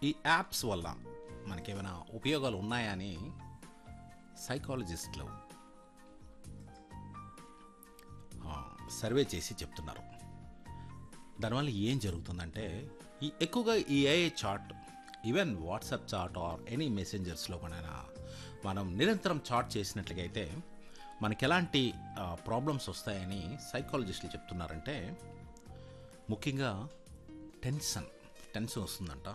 ఈ యాప్స్ వల్ల మనకేమైనా ఉపయోగాలు ఉన్నాయా అని సైకాలజిస్టులు ఆ, సర్వే చేసి చెప్తున్నారు దానివల్ల ఏం జరుగుతుందంటే ఈ ఎక్కువగా ఈ AI chat even WhatsApp chat or any మెసెంజర్స్లో కూడా మనం నిరంతరం చాట్ చేసినట్లుగా అయితే మనకి ఎలాంటి ప్రాబ్లమ్స్ వస్తాయని సైకాలజిస్టులు చెప్తున్నారంటే ముఖ్యంగా టెన్షన్ టెన్షన్ వస్తుందంట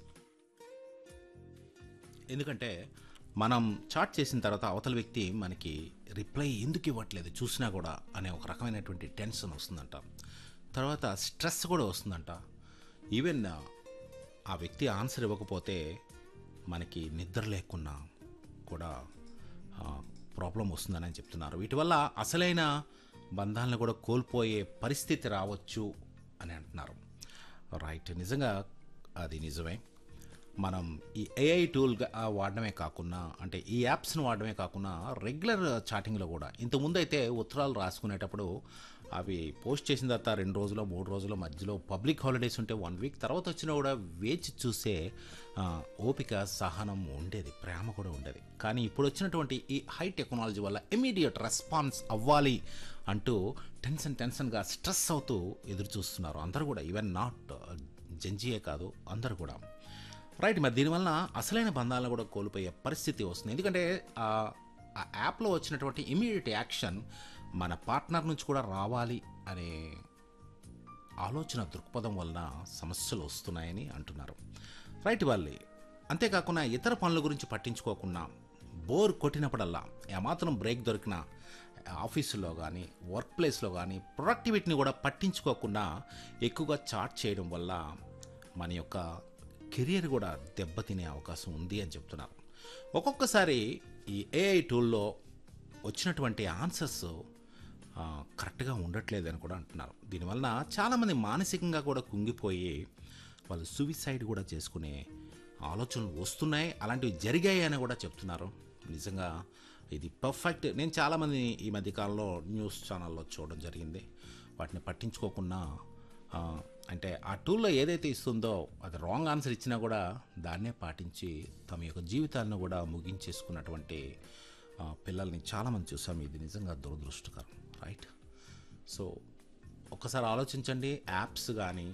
ఎందుకంటే మనం చాట్ చేసిన తర్వాత అవతల వ్యక్తి మనకి రిప్లై ఎందుకు ఇవ్వట్లేదు చూసినా కూడా అనే ఒక రకమైనటువంటి టెన్షన్ వస్తుందంట తర్వాత స్ట్రెస్ కూడా వస్తుందంట ఈవెన్ ఆ వ్యక్తి ఆన్సర్ ఇవ్వకపోతే మనకి నిద్ర లేకున్నా కూడా ప్రాబ్లం వస్తుందని చెప్తున్నారు వీటి వల్ల అసలైన బంధాలను కూడా కోల్పోయే పరిస్థితి రావచ్చు అని అంటున్నారు రైట్ నిజంగా అది నిజమే మనం ఈ ఏఐ టూల్ వాడడమే కాకుండా అంటే ఈ యాప్స్ని వాడడమే కాకుండా రెగ్యులర్ చాటింగ్లో కూడా ఇంతకుముందు అయితే ఉత్తరాలు రాసుకునేటప్పుడు అవి పోస్ట్ చేసిన తర్వాత రెండు రోజులు మూడు రోజుల మధ్యలో పబ్లిక్ హాలిడేస్ ఉంటే వన్ వీక్ తర్వాత వచ్చినా కూడా వేచి చూసే ఆ, ఓపిక సహనం ఉండేది ప్రేమ కూడా ఉండేది కానీ ఇప్పుడు వచ్చినటువంటి ఈ హై టెక్నాలజీ వల్ల ఇమీడియట్ రెస్పాన్స్ అవ్వాలి అంటూ టెన్షన్ టెన్షన్గా స్ట్రెస్ అవుతూ ఎదురు చూస్తున్నారు అందరూ కూడా ఈవెన్ నాట్ జంజీయే కాదు అందరూ కూడా రైట్ మరి దీనివల్ల అసలైన బంధాలను కూడా కోల్పోయే పరిస్థితి వస్తుంది ఎందుకంటే ఆ ఆ యాప్లో వచ్చినటువంటి ఇమీడియట్ యాక్షన్ మన పార్ట్నర్ నుంచి కూడా రావాలి అనే ఆలోచన దృక్పథం వలన సమస్యలు వస్తున్నాయని అంటున్నారు రైట్ వాళ్ళే అంతేకాకుండా ఇతర పనుల గురించి పట్టించుకోకుండా బోర్ కొట్టినప్పుడల్లా ఏమాత్రం బ్రేక్ దొరికినా ఆఫీసులో కానీ వర్క్ ప్లేస్లో కానీ ప్రొడక్టివిటీని కూడా పట్టించుకోకుండా ఎక్కువగా చాట్ చేయడం వల్ల మన యొక్క కెరియర్ కూడా దెబ్బతినే అవకాశం ఉంది అని చెప్తున్నారు ఒక్కొక్కసారి ఈ ఏఐ టూల్లో వచ్చినటువంటి ఆన్సర్స్ ఆ, కరెక్ట్గా ఉండట్లేదు అని కూడా అంటున్నారు దీనివలన చాలామంది మానసికంగా కూడా కుంగిపోయి వాళ్ళు సూసైడ్ కూడా చేసుకునే ఆలోచనలు వస్తున్నాయి అలాంటివి జరిగాయి అని కూడా చెప్తున్నారు నిజంగా ఇది పర్ఫెక్ట్ నేను చాలామంది ఈ మధ్యకాలంలో న్యూస్ ఛానల్లో చూడడం జరిగింది వాటిని పట్టించుకోకుండా ఆ, అంటే ఆ టూల్లో ఏదైతే ఇస్తుందో అది రాంగ్ ఆన్సర్ ఇచ్చినా కూడా దాన్నే పాటించి తమ యొక్క జీవితాలను కూడా ముగించేసుకున్నటువంటి ఆ, పిల్లల్ని చాలామంది చూసాం ఇది నిజంగా దురదృష్టకరం రైట్ సో ఒక్కసారి ఆలోచించండి యాప్స్ కానీ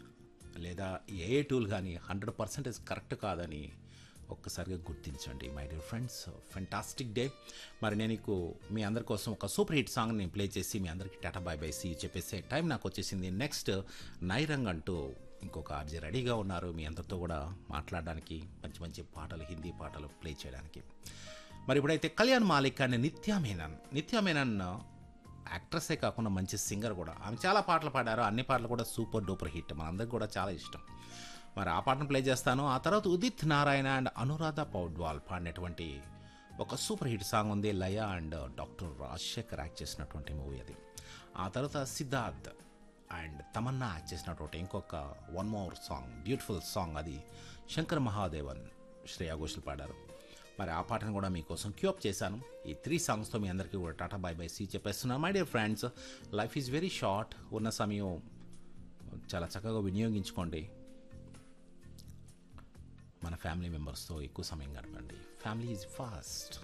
లేదా ఏ టూల్ కానీ హండ్రెడ్ పర్సెంటేజ్ కరెక్ట్ కాదని ఒక్కసారిగా గుర్తించండి my dear friends fantastic day మరి నేను నీకు మీ అందరి కోసం ఒక సూపర్ హిట్ సాంగ్ నేను ప్లే చేసి మీ అందరికీ టాటా బాయ్ బై సి చెప్పేసే టైం నాకు వచ్చేసింది నెక్స్ట్ నైరంగ్ అంటూ ఇంకొక ఆర్జీ రెడీగా ఉన్నారు మీ అందరితో కూడా మాట్లాడడానికి మంచి మంచి పాటలు హిందీ పాటలు ప్లే చేయడానికి మరి ఇప్పుడైతే కళ్యాణ్ మాలిక్ అనే నిత్యా మేనన్ నిత్యా మేనన్ యాక్ట్రసే కాకుండా మంచి సింగర్ కూడా ఆమె చాలా పాటలు పాడారు అన్ని పాటలు కూడా సూపర్ డూపర్ హిట్ మనందరికి కూడా చాలా ఇష్టం మరి ఆ పాటను ప్లే చేస్తాను ఆ తర్వాత ఉదిత్ నారాయణ అండ్ అనురాధ పౌడ్వాల్ పాడినటువంటి ఒక సూపర్ హిట్ సాంగ్ ఉంది Laya and doctor Rajasekhar act చేసినటువంటి మూవీ అది ఆ తర్వాత సిద్ధార్థ్ అండ్ తమన్నా యాక్ట్ చేసినటువంటి ఇంకొక one more song beautiful song అది శంకర్ మహాదేవన్ శ్రేయా ఘోషల్ పాడారు మరి ఆ పాటను కూడా మీకోసం క్యూప్ చేశాను ఈ త్రీ సాంగ్స్తో మీ అందరికీ కూడా టాటా బై బై సీ చెప్పేస్తున్నాను my dear friends life is very short ఉన్న సమయం చాలా చక్కగా వినియోగించుకోండి మన ఫ్యామిలీ మెంబర్స్తో ఎక్కువ సమయం గడపండి ఫ్యామిలీ ఈజ్ ఫాస్ట్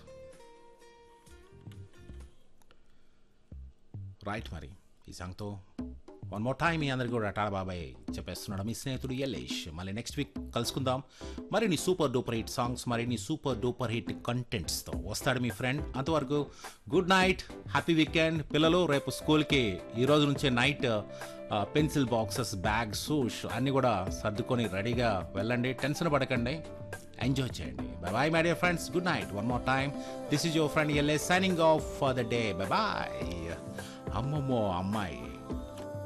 రైట్ మరి ఈ సాంగ్తో వన్ మోర్ టైం మీ అందరికీ కూడా టాటా బాబాయ్ చెప్పేస్తున్నాడు మీ స్నేహితుడు యలేష్ మళ్ళీ నెక్స్ట్ వీక్ కలుసుకుందాం మరిన్ని సూపర్ డూపర్ హిట్ సాంగ్స్ మరిన్ని సూపర్ డూపర్ హిట్ కంటెంట్స్తో వస్తాడు మీ ఫ్రెండ్ అంతవరకు గుడ్ నైట్ హ్యాపీ వీకెండ్ పిల్లలు రేపు స్కూల్కి ఈ రోజు నుంచే night pencil boxes bag shoes అన్నీ కూడా సర్దుకొని రెడీగా వెళ్ళండి టెన్షన్ పడకండి ఎంజాయ్ చేయండి bye bye my dear friends good night one more time this is your friend LA signing off for the day bye bye అమ్మమ్మో అమ్మాయి